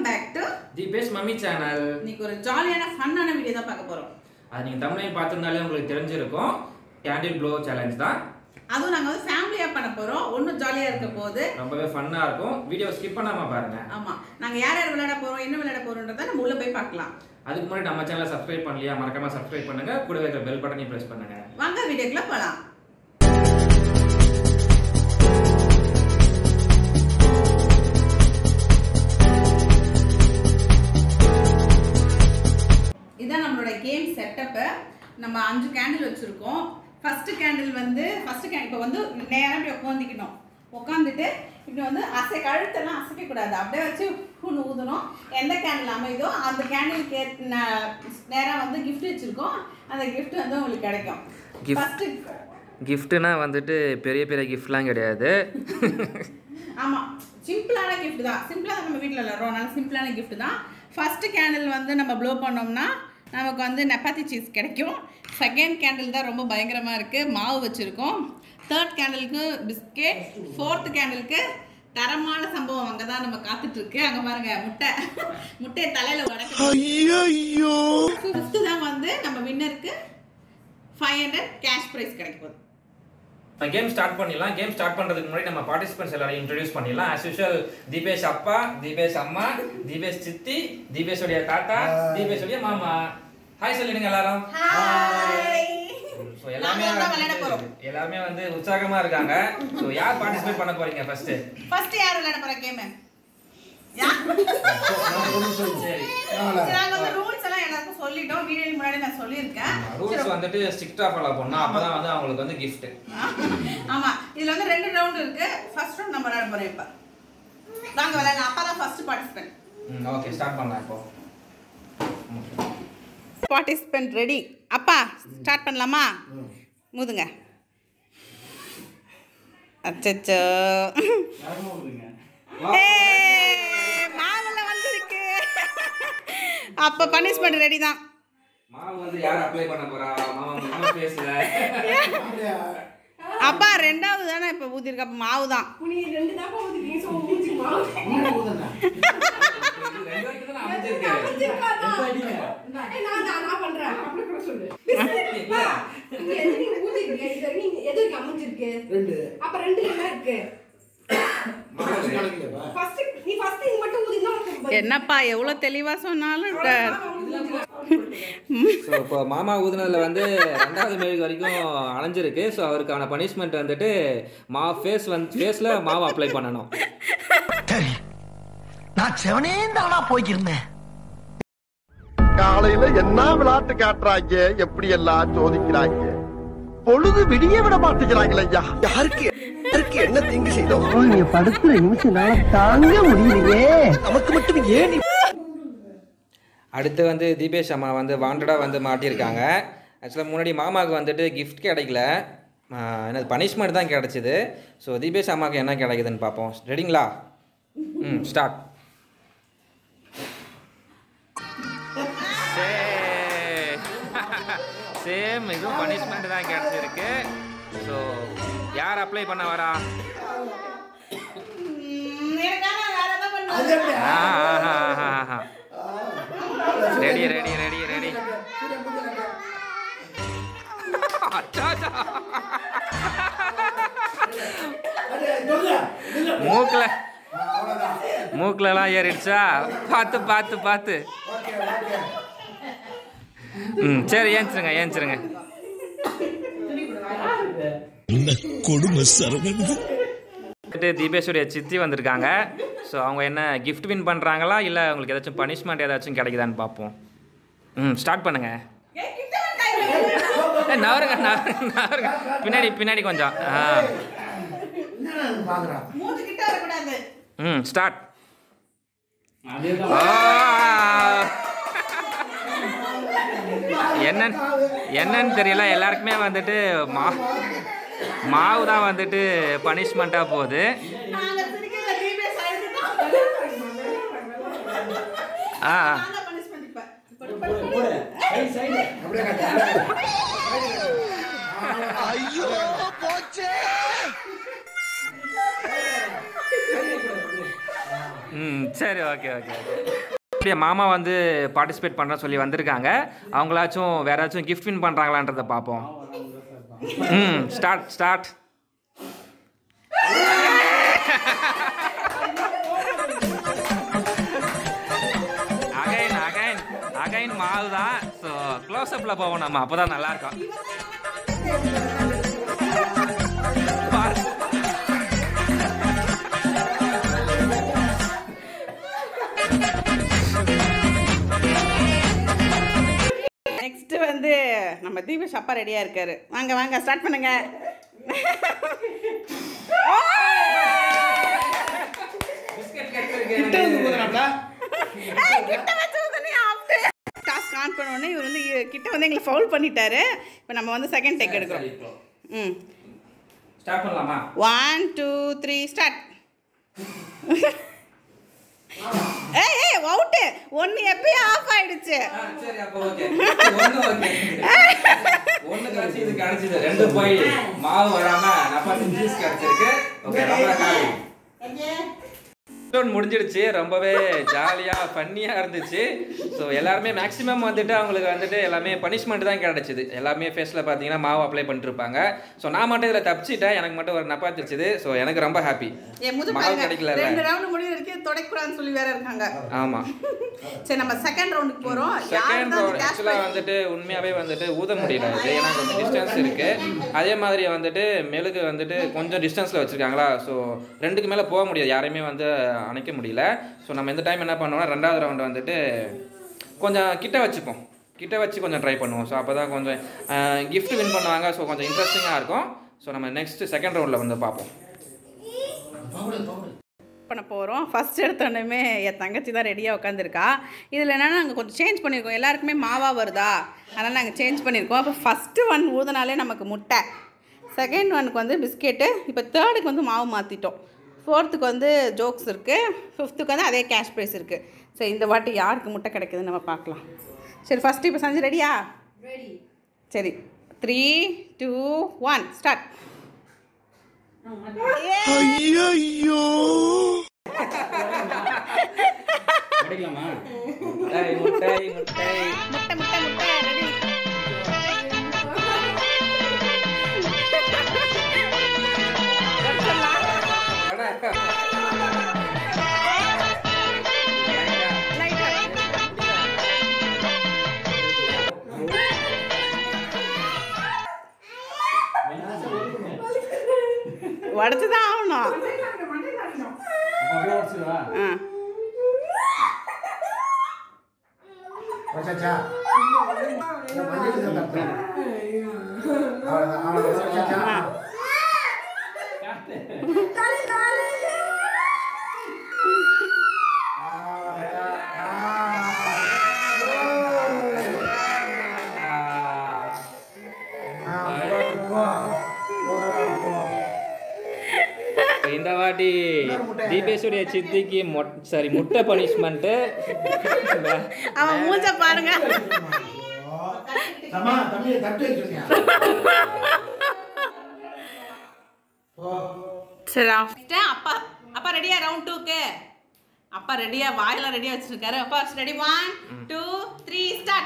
Welcome back to the best mummy channel இன்னைக்கு ஒரு ஜாலியான ஃபன்னான வீடியோ தான் பார்க்க போறோம் அது நீங்கள் தமிழையும் பார்த்துருந்தாலே உங்களுக்கு தெரிஞ்சிருக்கும் கேண்டில் ப்ளோ சேலஞ்ச் தான் அதுவும் நாங்க வந்து ஃபேமிலியா பண்ண போறோம் ஒன்றும் ஜாலியா இருக்க போகுது ரொம்பவே ஃபன்னாக இருக்கும் வீடியோ ஸ்கிப் பண்ணாமல் பாருங்க ஆமா நாங்க யார் யார் விளையாட போறோம் என்ன விளையாட போறோன்றதை நம்ம உள்ள போய் பார்க்கலாம் அதுக்கு முன்னாடி நம்ம சேனலை சப்ஸ்கிரைப் பண்ணலையா மறக்காம சப்ஸ்கிரைப் பண்ணுங்க கூட இருக்கிற பெல் பட்டனையும் ப்ரெஸ் பண்ணுங்க வாங்க வீடியோக்குள்ள போலாம் இதான் நம்மளோட கேம் செட்டப்பு நம்ம அஞ்சு கேண்டில் வச்சுருக்கோம் ஃபஸ்ட்டு கேண்டில் வந்து ஃபஸ்ட்டு கேண்டில் இப்போ வந்து நேரம் இப்படி உட்காந்துக்கணும் உட்காந்துட்டு இப்படி வந்து அசை கழுத்தெல்லாம் அசைக்கக்கூடாது அப்படியே வச்சு ஒன்று ஊதணும் எந்த கேண்டில் அமைதோ அந்த கேண்டிலுக்கு நேராக வந்து gift வச்சுருக்கோம் அந்த gift வந்து உங்களுக்கு கிடைக்கும் Gift. ஃபஸ்ட்டு கிஃப்ட்டுனா வந்துட்டு பெரிய பெரிய கிஃப்ட்லாம் கிடையாது ஆமாம் சிம்பிளான gift தான் சிம்பிளாக நம்ம வீட்டில் விளாட்றோம் அதனால சிம்பிளான gift தான் ஃபஸ்ட்டு கேண்டில் வந்து நம்ம ப்ளோ பண்ணோம்னா நமக்கு வந்து நெப்பாத்தி சீஸ் கிடைக்கும் செகண்ட் கேண்டில் தான் ரொம்ப பயங்கரமாக இருக்குது மாவு வச்சுருக்கோம் தேர்ட் கேண்டிலுக்கு பிஸ்கெட் ஃபோர்த்து கேண்டிலுக்கு தரமான சம்பவம் அங்கே தான் நம்ம காத்துட்ருக்கு அங்கே பாருங்க முட்டை முட்டையை தலையில் உடக்க ஐயோ ஃபிஃப்த்து தான் வந்து நம்ம வின்னருக்கு ஃபைவ் ஹண்ட்ரட் கேஷ் ப்ரைஸ் கிடைக்க போகுது கேம் ஸ்டார்ட் பண்ணிடலாம் கேம் ஸ்டார்ட் பண்றதுக்கு முன்னாடி நம்ம பார்ட்டிசிபென்ட்ஸ் எல்லாரையும் இன்ட்ரடியூஸ் பண்ணிடலாம் ஆஸ் யூஷுவல் தீபேஷ் அப்பா தீபேஷ் அம்மா தீபேஷ் சித்தி தீபேஷோடைய தாத்தா தீபேஷோடைய மாமா ஹாய் சொல்லிடுங்க எல்லாரும் ஸோ எல்லாமே நாங்க தான் விளையாட போறோம். வந்து- எல்லாமே வந்து உற்சாகமா இருக்காங்க ஸோ யார் பார்ட்டிசிபேட் பண்ண போறீங்க ஃபர்ஸ்ட் ஃபர்ஸ்ட் யார் விளையாட போகிற கேமு யார் சரி சரி, நாங்க வந்து ரூல்ஸ் எல்லாம் எல்லாருக்கும் சொல்லிட்டோம் வீடியோ முன்னாடி நான் சொல்லியிருக்கேன் ரூல்ஸ் வந்துட்டு ஸ்ட்ரிக்டா ஃபாலோ பண்ணோம் அப்பதான் வந்து அவங்களுக்கு வந்து gift ஆமா இதுல வந்து ரெண்டு ரவுண்ட் இருக்கு ஃபர்ஸ்ட் ரவுண்ட் நம்ம விளையாட போறோம் இப்ப நாங்க விளையாடலாம் அப்பா தான் ஃபர்ஸ்ட் பார்ட்டிசிபென்ட் ம் ஓகே ஸ்டார்ட் பண்ணலாம் இப்போ பார்ட்டிசிபென்ட் ரெடி அப்பா ஸ்டார்ட் பண்ணலாமா முதுங்க அச்சச்சோ ஏய், மாவுல வந்திருக்கு அப்ப பனிஷ்மெண்ட் ரெடி தான் மாவு வந்து யார் அப்ளை பண்ண போறா மாமா மாமா பேசல அப்பா ரெண்டாவது தானே இப்ப ஊத்திருக்க அப்ப மாவு தான் ரெண்டு வரைக்கும் தான் அமைஞ்சிருக்கு ரெண்டு அப்ப ரெண்டு என்ன இருக்கு கணக்கில்லைப்பா ஃபர்ஸ்ட் நீ ஃபர்ஸ்ட் இது மட்டும் ஊதினா உனக்கு என்னப்பா எவ்வளவு தெளிவா சொன்னாலும் ஸோ இப்போ மாமா ஊதுனதுல வந்து ரெண்டாவது மெழுகு வரைக்கும் அலைஞ்சிருக்கு ஸோ அவருக்கான பனிஷ்மெண்ட் வந்துட்டு மா ஃபேஸ் வந்து ஃபேஸில் மாவு அப்ளை பண்ணணும் சரி நான் செவனே தானா போய்க்கிருந்தேன் காலையில என்ன விளையாட்டு காட்டுறாங்க எப்படி எல்லாம் சோதிக்கிறாங்க பொழுது விடிய விட மாட்டேங்கிறாங்களே ஐயா யாருக்கு யாருக்கு என்ன தீங்கு செய்தோம் நீங்க படுத்துற நிமிஷம் தாங்க முடியலையே நமக்கு மட்டும் ஏன் அடுத்து வந்து தீபேஷ் அம்மா வந்து வாண்டடாக வந்து மாட்டியிருக்காங்க ஆக்சுவலாக முன்னாடி மாமாவுக்கு வந்துட்டு கிஃப்ட் கிடைக்கல ஆஹ் என்னது பனிஷ்மெண்ட் தான் கிடச்சிது ஸோ தீபேஷ் அம்மாவுக்கு என்ன கிடைக்குதுன்னு பார்ப்போம் ரெடிங்களா ம் ஸ்டார்ட் சேம் இதுவும் பனிஷ்மெண்ட் தான் கிடச்சிருக்கு ஸோ யார் அப்ளை பண்ண வரா ரெடி ரெடி ரெடி ரெடி மூக்கில் மூக்கிலலாம் ஏறிடுச்சா பார்த்து பார்த்து பார்த்து ம் சரி ஏஞ்சிருங்க ஏஞ்சிருங்க கொடுமை சரவணன் வந்துட்டு தீபேஷுடைய சித்தி வந்திருக்காங்க ஸோ அவங்க என்ன gift வின் பண்ணுறாங்களா இல்லை அவங்களுக்கு ஏதாச்சும் பனிஷ்மெண்ட் ஏதாச்சும் கிடைக்குதான்னு பார்ப்போம் ம் ஸ்டார்ட் பண்ணுங்க ஏ, நவருங்க நவருங்க நவருங்க பின்னாடி பின்னாடி கொஞ்சம் ஆ மூச்சு கிட்ட வரக்கூடாது ம் ஸ்டார்ட் என்னன்னு என்னன்னு தெரியல எல்லாருக்குமே வந்துட்டு மா மாவு தான் வந்துட்டு பனிஷ்மெண்ட்டாக போகுது நாங்க சிரிக்கல டிபிஎஸ் அழுதுட்டோம் ஆ ஆ. நாங்க பனிஷ்மெண்ட் இப்ப இப்ப ஐயோ போச்சே ம் சரி ஓகே ஓகே ஓகே அப்படியே மாமா வந்து பார்ட்டிசிபேட் பண்ணுறேன்னு சொல்லி வந்திருக்காங்க அவங்களாச்சும் வேற ஏதாச்சும் கிஃப்ட் வின் பண்ணுறாங்களான்றதை பார்ப்போம் ம் start start again again again மாவு தான் ஸோ க்ளோஸ் அப்பில் போவோம் நம்ம அப்போ தான் நல்லா இருக்கும் பாரு. நெக்ஸ்ட் வந்து நம்ம தீபேஷ் அப்பா ரெடியா இருக்காரு வாங்க வாங்க ஸ்டார்ட் பண்ணுங்க டாஸ்க் ஆன் பண்ண உடனே இவர் வந்து இ- கிட்ட வந்து எங்களை ஃபவுல் பண்ணிட்டாரு இப்போ நம்ம வந்து செகண்ட் டேக் எடுக்கிறோம் ம் ஸ்டார்ட் பண்ணலாமா ஒன் டூ த்ரீ ஸ்டார்ட் ஏய் ஏய் அவுட்டு ஒன்று எப்பயும் ஆஃப் ஆயிடுச்சு ஆ, சரி அப்போ ஓகே ஒண்ணு ஓகே ஒண்ணு கிடைச்சி இது கிடைச்சது ரெண்டு போய் மாவு வராம நப்பாத்தி ஜூஸ் கிடைச்சிருக்கு ஓகே ரொம்ப ஹாப்பி லாக்டவுன் முடிஞ்சிடுச்சு ரொம்பவே ஜாலியாக ஃபன்னியாக இருந்துச்சு ஸோ எல்லாருமே மேக்ஸிமம் வந்துட்டு அவங்களுக்கு வந்துட்டு எல்லாமே பனிஷ்மெண்ட் தான் கிடைச்சிது எல்லாமே ஃபேஸில் பார்த்தீங்கன்னா மாவு அப்ளை பண்ணிருப்பாங்க ஸோ நான் மட்டும் இதில் தப்பிச்சிட்டேன் எனக்கு மட்டும் ஒரு நப்பாத்திருச்சுது ஸோ எனக்கு ரொம்ப ஹாப்பி என் முது மாவு பாருங்க கிடைக்கல ரெண்டு ரவுண்ட் முடிவு வரைக்கும் தொடக்கூடாதுன்னு சொல்லி வேற இருக்காங்க ஆமாம் சரி நம்ம செகண்ட் ரவுண்டுக்கு போறோம் செகண்ட் ரவுண்ட் ஆக்சுவலாக வந்துட்டு உண்மையாகவே வந்துட்டு ஊத முடியல இது ஏன்னா கொஞ்சம் டிஸ்டன்ஸ் இருக்கு அதே மாதிரி வந்துட்டு மெழுகு வந்துட்டு கொஞ்சம் டிஸ்டன்ஸில் வச்சிருக்காங்களா ஸோ ரெண்டுக்கு மேலே போக முடியாது யாரையுமே வந்து அணைக்க முடியல ஸோ நம்ம இந்த டைம் என்ன பண்ணோம்னா ரெண்டாவது ரவுண்ட் வந்துட்டு கொஞ்சம் கிட்ட வச்சுப்போம் கிட்ட வச்சு கொஞ்சம் ட்ரை பண்ணுவோம் ஸோ அப்போ தான் கொஞ்சம் கிஃப்ட் வின் பண்ணுவாங்க ஸோ கொஞ்சம் இன்ட்ரெஸ்டிங்காக இருக்கும் ஸோ நம்ம நெக்ஸ்ட் செகண்ட் ரவுண்டில் வந்து பார்ப்போம் பண்ண போகிறோம் ஃபர்ஸ்ட் எடுத்தோடனே என் தங்கச்சி தான் ரெடியாக உட்காந்துருக்கா இதில் என்னென்னா நாங்கள் கொஞ்சம் சேஞ்ச் பண்ணியிருக்கோம் எல்லாருக்குமே மாவாக வருதா அதனால் நாங்கள் சேஞ்ச் பண்ணியிருக்கோம் அப்போ ஃபஸ்ட்டு ஒன் ஊதுனாலே நமக்கு முட்டை செகண்ட் ஒனுக்கு வந்து பிஸ்கெட்டு இப்போ தேர்டுக்கு வந்து மாவு மாற்றிட்டோம் ஃபோர்த்துக்கு வந்து ஜோக்ஸ் இருக்குது ஃபிஃப்த்துக்கு வந்து அதே கேஷ் ப்ரைஸ் இருக்குது சரி இந்த வாட்டி யாருக்கு முட்டை கிடைக்குதுன்னு நம்ம பார்க்கலாம் சரி ஃபஸ்ட்டு இப்போ சஞ்சு ரெடியா சரி த்ரீ டூ ஒன் ஸ்டார்ட் ஐயோ முட்டை முட்டை முட்டை முட்டை முட்டை முட்டை ரெடி உடச்சு தான் ஆகணும் ஆ இந்த வாட்டி தீபேஷுடைய சித்திக்கு மொட் சாரி முட்டை பனிஷ்மெண்ட்டு அவன் மூஞ்ச பாருங்க சரி next அப்பா அப்பா ரெடியா ரவுண்ட் டூக்கு அப்பா ரெடியா வாயெல்லாம் ரெடியா வச்சிருக்காரு அப்பா ready one two three start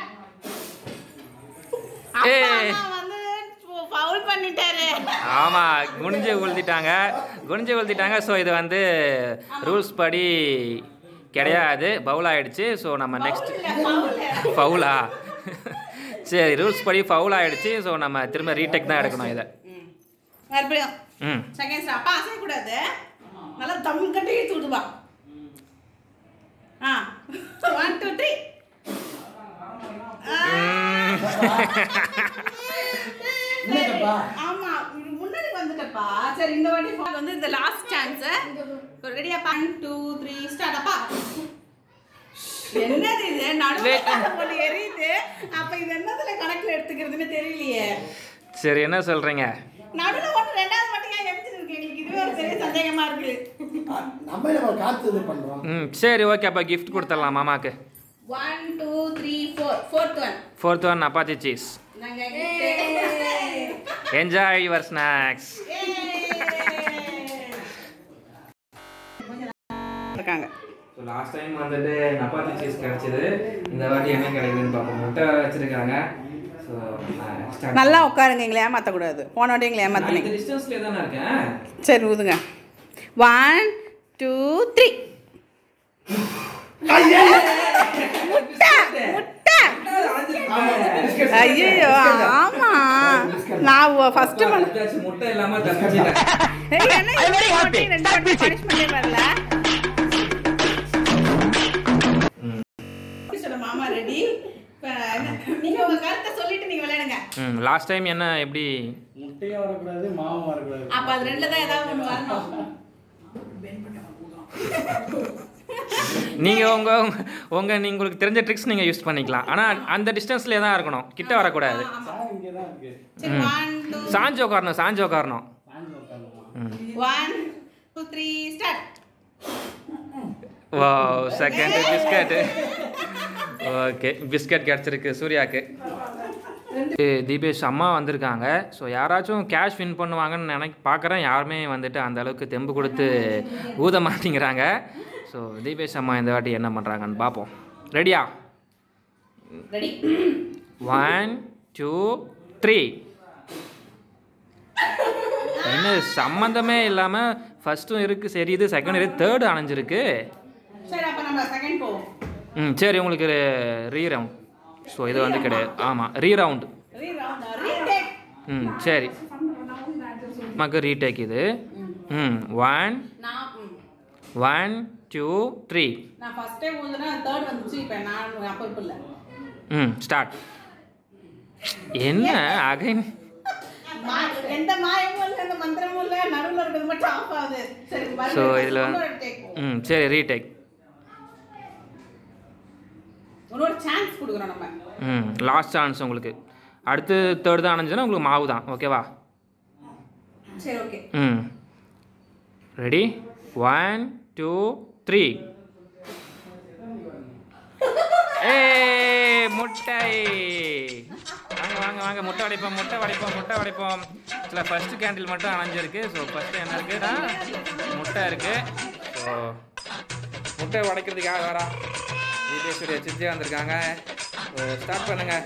ஏய். அப்பா வந்து ஃபவுல் பண்ணிட்டாரு ஆமாம் குனிஞ்சு உழுத்திட்டாங்க குனிஞ்சு உழுத்திட்டாங்க ஸோ இது வந்து ரூல்ஸ் படி கிடையாது பவுல் ஆயிடுச்சு ஸோ நம்ம நெக்ஸ்ட் ஃபவுலா சரி ரூல்ஸ் படி ஃபவுல் ஆயிடுச்சு ஸோ நம்ம திரும்ப ரீடெக் தான் எடுக்கணும் இதை மறுபடியும் ம் செகண்ட் ஸ்டார் அப்பா அசைய கூடாது நல்லா தம் கட்டி இழுத்து விடுவா ஆ ஒன் டூ த்ரீ ஆமா இது முன்னாடி வந்துட்டப்பா சரி இந்த வாட்டி phone வந்து இந்த லாஸ்ட் சான்ஸ் ரெடியா ஒன் டூ த்ரீ ஸ்டார்ட் அப்பா என்னது இது நடுவில் ஒன்று எரியுது அப்ப இது என்னதுல கணக்குல எடுத்துக்கிறதுன்னு தெரியலையே சரி என்ன சொல்கிறீங்க நடுவில் ஒன்று ரெண்டாவது மட்டும் ஏன் எரிஞ்சிட்டு இருக்கு எங்களுக்கு இதுவே ஒரு பெரிய சந்தேகமா இருக்கு நம்ம நம்ம காத்து இது பண்றோம் ம் சரி ஓகே அப்போ கிஃப்ட் கொடுத்துடலாம் மாமாக்கு one two three four fourth one fourth one அப்பாச்சி சீஸ் நாங்கள் என்ஜாய் யுவர் ஸ்நாக்ஸ் இருக்காங்க ஸோ லாஸ்ட் டைம் வந்துட்டு நப்பாத்தி சீஸ் கிடைச்சது இந்த வாட்டி என்ன கிடைக்குதுன்னு பார்ப்போம் முட்டை வேற வச்சிருக்காங்க ஸோ நான் நல்லா உட்காருங்க எங்களை ஏமாற்றக்கூடாது போன வாட்டி எங்களை ஏமாத்தினீங்க இந்த டிஸ்டன்ஸ்லேயே தானே இருக்கேன் சரி ஊதுங்க ஒன் டூ த்ரீ முட்டை முட்டை ஐயோ ஆமா நான் ஃபர்ஸ்ட் ஏதாச்சும் முட்டை இல்லாம தப்பிச்சிட்டேன் என்ன பனிஷ்மெண்ட் வரல மாமா ரெடி நீங்க உங்க கருத்தை சொல்லிட்டு நீங்க விளையாடுங்க ம் லாஸ்ட் டைம் என்ன எப்படி முட்டையும் வரக்கூடாது மாவும் வரக்கூடாது அப்ப அது ரெண்டுல தான் ஏதாவது ஒண்ணு வரணும் நீங்க உங்க உங்க- உங்க நீங்க உங்களுக்கு தெரிஞ்ச ட்ரிக்ஸ் நீங்க யூஸ் பண்ணிக்கலாம் ஆனா அந்த டிஸ்டன்ஸ்லயே தான் இருக்கணும் கிட்ட வரக்கூடாது சார் இங்கே தான் இருக்கு சரி ஒன் டூ சாஞ்சு உட்காரணும் சாஞ்சு உட்காரணும் சாஞ்சு உட்காந்துமா ஒன் டூ த்ரீ ஸ்டார்ட் வா செகண்ட் பிஸ்கட் ஓகே பிஸ்கட் கிடச்சிருக்கு சூர்யாக்கு ஏ, தீபேஷ் அம்மா வந்திருக்காங்க ஸோ யாராச்சும் கேஷ் வின் பண்ணுவாங்கன்னு நினைக்க பார்க்குறேன் யாருமே வந்துட்டு அந்த அளவுக்கு தெம்பு கொடுத்து ஊத மாட்டேங்கிறாங்க ஸோ தீபேஷ் அம்மா இந்த வாட்டி என்ன பண்ணுறாங்கன்னு பார்ப்போம் ரெடியா ரெடி ஒன் டூ த்ரீ என்ன சம்மந்தமே இல்லாமல் ஃபஸ்ட்டும் இருக்குது சரி இது செகண்ட் இது தேர்டு அணைஞ்சிருக்கு சரி அப்ப நம்ம செகண்ட் போவோம் ம் சரி உங்களுக்கு ரீ ரவுண்ட் ஸோ இது வந்து கிடையாது ஆமாம் re round re round retake ம் சரி மக்கு ரீடேக் இது ம் ஒன் நான் ம். ஒன் டூ த்ரீ நான் ஃபர்ஸ்ட் டைம் ஊதுனா தேர்ட் வந்துச்சு இப்போ நான் அப்போ இப்போ இல்லை ம் ஸ்டார்ட் என்ன அகைன் எந்த மாயமும் இல்லை எந்த மந்திரமும் இல்லை நடுவில் இருக்கிறது மட்டும் ஆஃப் ஆகுது சரி ஸோ இதில் ம் சரி ரீடேக் இன்னொரு சான்ஸ் கொடுக்குறோம் நம்ம ம் லாஸ்ட் சான்ஸ் உங்களுக்கு அடுத்து தேர்ட் தான் அணைஞ்சுன்னா உங்களுக்கு மாவு தான் ஓகேவா சரி ஓகே ம் ரெடி ஒன் டூ த்ரீ ஏ முட்டை வாங்க வாங்க வாங்க முட்டை வடைப்போம் முட்டை வடைப்போம் முட்டை வடைப்போம் சில ஃபர்ஸ்ட் கேண்டில் மட்டும் அணைஞ்சிருக்கு ஸோ ஃபர்ஸ்ட் என்ன இருக்குன்னா முட்டை இருக்கு ஸோ முட்டை உடைக்கிறதுக்கு யார் வரா தீபேஸ்வரிய சித்தி வந்திருக்காங்க ஸ்டார்ட் பண்ணுங்க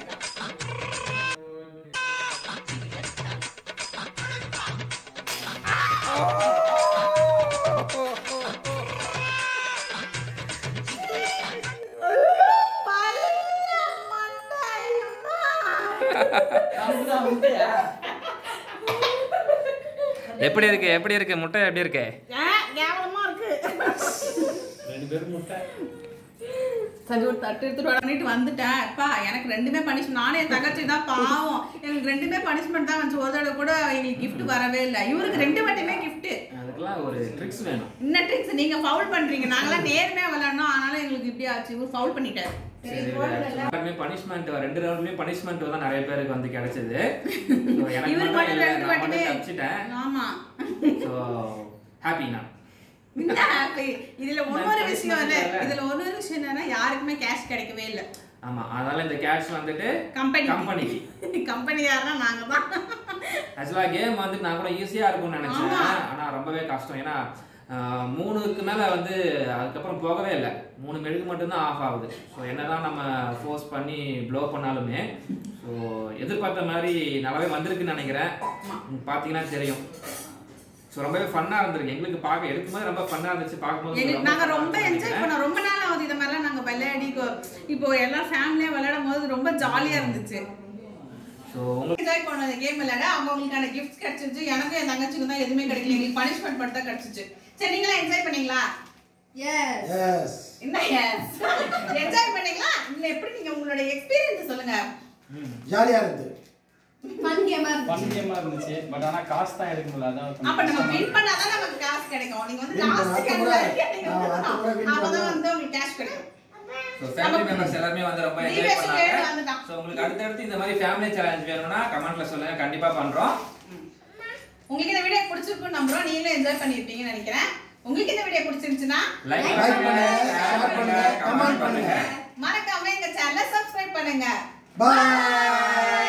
எப்படி இருக்கு எப்படி இருக்கு முட்டை எப்படி இருக்கு கேவலமா இருக்கு ரெண்டு பேரும் முட்டை சரி ஒரு தட்டு எடுத்துட்டு பண்ணிட்டு வந்துட்டேன் அப்பா எனக்கு ரெண்டுமே பனிஷ்மெண்ட் நானே என் தங்கச்சி தான் பாவம் எங்களுக்கு ரெண்டுமே பனிஷ்மெண்ட் தான் வந்துச்சு ஒரு தடவை கூட எங்களுக்கு gift வரவே இல்லை இவருக்கு ரெண்டு மட்டுமே gift அதுக்கெல்லாம் ஒரு ட்ரிக்ஸ் வேணும் இன்னும் ட்ரிக்ஸ் நீங்க ஃபவுல் பண்றீங்க நாங்களாம் நேர்மையா விளையாடணும் ஆனாலும் எங்களுக்கு இப்படி ஆச்சு இவர் ஃபவுல் பண்ணிட்டாரு எல்லாருமே பனிஷ்மெண்ட் ரெண்டு ரவுண்டுமே பனிஷ்மெண்ட் தான் நிறைய பேருக்கு வந்து கிடைச்சது So, எனக்கு இவருக்கு மட்டும் மட்டும் இல்லை ரெண்டு நான் மட்டுமே மட்டும் தப்பிச்சிட்டேன் ஆமா ஸோ ஹாப்பி நான் என்ன happy? இதுல ஒன்னொரு விஷயம் இல்ல இதுல ஒன்னொரு விஷயம் என்னன்னா யாருக்குமே கேஷ் கிடைக்கவே இல்ல ஆமா அதனால இந்த கேஷ் வந்துட்டு கம்பெனி கம்பெனிக்கு கம்பெனி யாருன்னா நாங்க தான் ஆக்சுவலா கேம் வந்துட்டு நான் கூட ஈஸியா இருக்கும்னு நினைச்சேன் ஆனா ரொம்பவே கஷ்டம் ஏன்னா ஆஹ், மூணுக்கு மேல வந்து அதுக்கப்புறம் போகவே இல்லை மூணு மெழுகு மட்டும்தான் ஆஃப் ஆகுது ஸோ என்னதான் நம்ம ஃபோர்ஸ் பண்ணி ப்ளோ பண்ணாலுமே ஸோ எதிர்பார்த்த மாதிரி நல்லாவே வந்திருக்குன்னு நினைக்கிறேன் உம், பார்த்தீங்கன்னா தெரியும் ஸோ ரொம்பவே ஃபன்னாக இருந்திருக்கு எங்களுக்கு பார்க்க எடுக்கும்போது ரொம்ப ஃபன்னாக இருந்துச்சு பார்க்கும்போது எங்களுக்கு நாங்க ரொம்ப fun ஆ என்ஜாய் இருந்துச்சு பண்ணோம் ரொம்ப நாள் ஆகுது இந்த மாதிரிலாம் நாங்க விளையாடி கொ- இப்போ எல்லாம் ஃபேமிலியா விளையாடும் போது ரொம்ப ஜாலியா இருந்துச்சு ஸோ உங்களுக்கு என்ஜாய் பண்ண அந்த கேம் விளையாட அவங்க அவங்களுக்கான கிஃப்ட்ஸ் கிடைச்சிருச்சு எனக்கும் என் தங்கச்சிக்கும் தான் எதுவுமே கிடைக்கல எங்களுக்கு பனிஷ்மெண்ட் மட்டும் தான் கிடைச்சிச்சு சரி நீங்களா என்ஜாய் பண்ணீங்களா எஸ் எஸ் என்ன என்ஜாய் பண்ணீங்களா இல்ல எப்படி நீங்க உங்களோட எக்ஸ்பீரியன்ஸ் சொல்லுங்க ஜாலியாக இருந்தது ஃபன் கேமா இருந்துச்சு ஃபன் கேமா இருந்துச்சு பட் ஆனா காசு தான் எடுக்க முடியல அதான் கொஞ்சம் அப்ப நம்ம கஷ்டமா வின் பண்ணாதான் நமக்கு காசு கிடைக்கும் நீங்க வந்து Win பண்ணா லாஸ்ட் அப்ப கேம்ல கூட- இருக்கீங்க ஆ, அப்ப கூட win அப்பதான் பண்ணா- வந்து உங்களுக்கு கேஷ் கிடைக்கும் ஸோ ஃபேமிலி மெம்பர்ஸ் எல்லாருமே வந்து ரொம்ப என்ஜாய் தீபேஷ் பண்ணாங்க வேணும் வந்துட்டான். ஸோ உங்களுக்கு அடுத்தடுத்து இந்த மாதிரி ஃபேமிலி சேலஞ்ச் வேணும்னா கமெண்ட்ல சொல்லுங்க கண்டிப்பா பண்றோம் உங்களுக்கு இந்த வீடியோ பிடிச்சிருக்கும் நம்புறோம் நீங்களும் என்ஜாய் பண்ணிருப்பீங்கன்னு நினைக்கிறேன் உங்களுக்கு இந்த வீடியோ பிடிச்சிருந்துச்சுன்னா லைக் Like பண்ணுங்க பண்ணுங்க, ஷேர் share பண்ணுங்க பண்ணுங்க, கமெண்ட் comment பண்ணுங்க பண்ணுங்க. மறக்காம எங்க சேனலை சப்ஸ்கிரைப் பண்ணுங்க பாய்